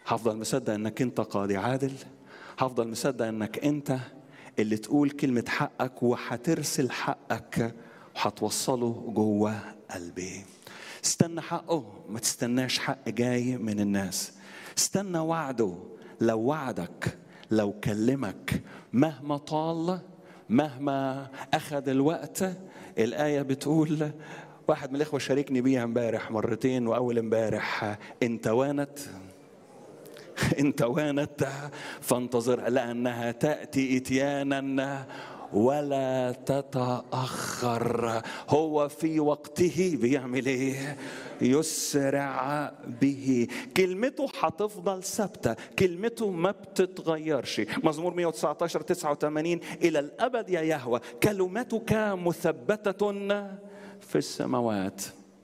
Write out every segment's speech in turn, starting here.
هفضل مصدق انك انت قاضي عادل هفضل مصدق انك انت اللي تقول كلمة حقك وهترسل حقك وهتوصله جوه قلبي استنى حقه ما تستناش حق جاي من الناس استنى وعده لو وعدك لو كلمك مهما طال مهما أخذ الوقت الآية بتقول واحد من الإخوة شاركني بيها امبارح مرتين وأول امبارح إن توانت إن توانت فانتظر لأنها تأتي إتيانا ولا تتأخر هو في وقته بيعمل إيه؟ يسرع به كلمته هتفضل ثابتة كلمته ما بتتغيرش مزمور 119 89 إلى الأبد يا يهوى كلمتك مثبتة في السماوات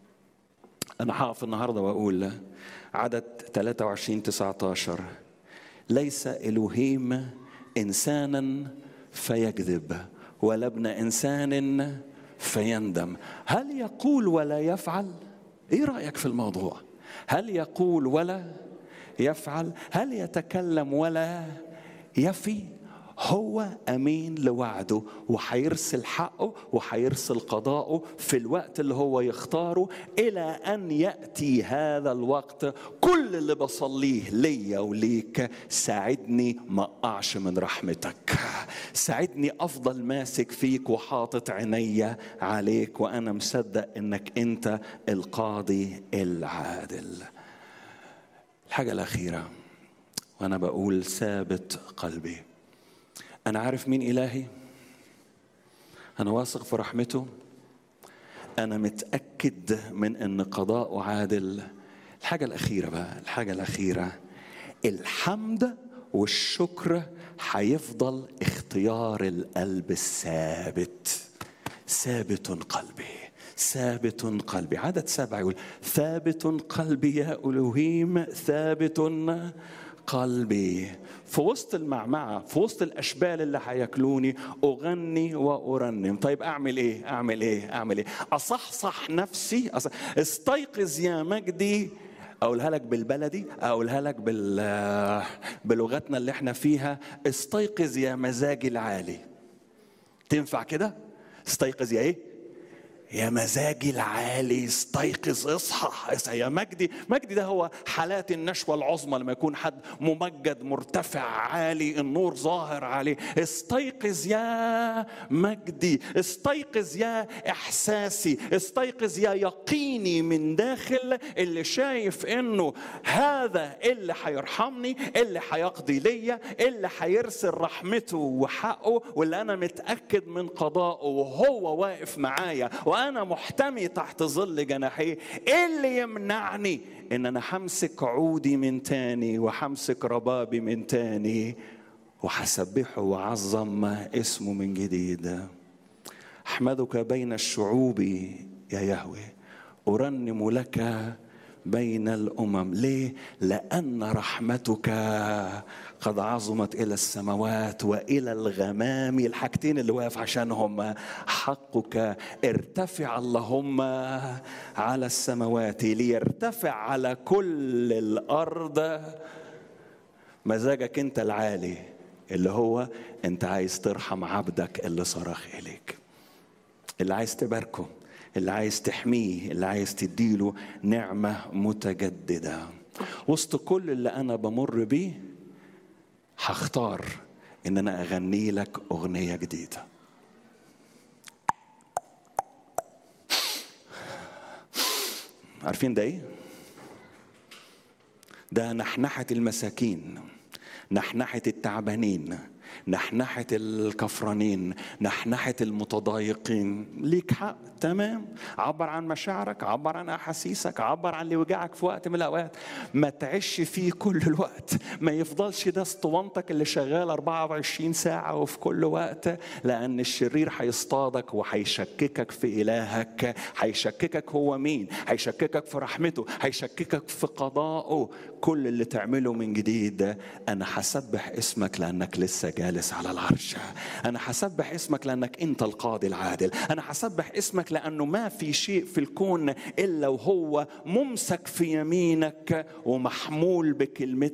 أنا هقف النهاردة وأقول عدد 23 19 ليس إلهيم إنسانا فيكذب ولا ابن إنسان فيندم هل يقول ولا يفعل ايه رايك في الموضوع هل يقول ولا يفعل هل يتكلم ولا يفي هو امين لوعده وهيرسل حقه وهيرسل قضاءه في الوقت اللي هو يختاره الى ان ياتي هذا الوقت كل اللي بصليه ليا وليك ساعدني ما اقعش من رحمتك ساعدني افضل ماسك فيك وحاطط عينيا عليك وانا مصدق انك انت القاضي العادل الحاجه الاخيره وانا بقول ثابت قلبي أنا عارف مين إلهي أنا واثق في رحمته أنا متأكد من أن قضاء عادل الحاجة الأخيرة بقى الحاجة الأخيرة الحمد والشكر هيفضل اختيار القلب الثابت ثابت قلبي ثابت قلبي عدد سبعة يقول ثابت قلبي يا ألوهيم ثابت قلبي في وسط المعمعة في وسط الأشبال اللي هياكلوني أغني وأرنم طيب أعمل إيه أعمل إيه أعمل إيه أصحصح نفسي أصح... استيقظ يا مجدي اقولها لك بالبلدي اقولها لك بال بلغتنا اللي احنا فيها استيقظ يا مزاجي العالي تنفع كده استيقظ يا ايه يا مزاجي العالي استيقظ اصحى اصحى يا مجدي مجدي ده هو حالات النشوة العظمى لما يكون حد ممجد مرتفع عالي النور ظاهر عليه استيقظ يا مجدي استيقظ يا احساسي استيقظ يا يقيني من داخل اللي شايف انه هذا اللي هيرحمني اللي هيقضي ليا اللي هيرسل رحمته وحقه واللي انا متاكد من قضائه وهو واقف معايا وانا محتمي تحت ظل جناحيه ايه اللي يمنعني ان انا همسك عودي من تاني وهمسك ربابي من تاني وهسبحه واعظم اسمه من جديد احمدك بين الشعوب يا يهوه ارنم لك بين الامم ليه لان رحمتك قد عظمت الى السماوات والى الغمام الحاجتين اللي واقف عشانهم حقك ارتفع اللهم على السماوات ليرتفع على كل الارض مزاجك انت العالي اللي هو انت عايز ترحم عبدك اللي صرخ اليك اللي عايز تباركه اللي عايز تحميه اللي عايز تديله نعمه متجدده وسط كل اللي انا بمر بيه هختار ان انا اغني لك اغنيه جديده عارفين ده ايه ده نحنحه المساكين نحنحه التعبانين نحنحة الكفرانين نحنحة المتضايقين ليك حق تمام عبر عن مشاعرك عبر عن أحاسيسك عبر عن اللي وجعك في وقت من الأوقات ما تعيش فيه كل الوقت ما يفضلش ده اسطوانتك اللي شغال 24 ساعة وفي كل وقت لأن الشرير هيصطادك وهيشككك في إلهك هيشككك هو مين هيشككك في رحمته هيشككك في قضائه كل اللي تعمله من جديد أنا هسبح اسمك لأنك لسه جالس على العرش أنا هسبح اسمك لأنك أنت القاضي العادل أنا هسبح اسمك لأنه ما في شيء في الكون إلا وهو ممسك في يمينك ومحمول بكلمتك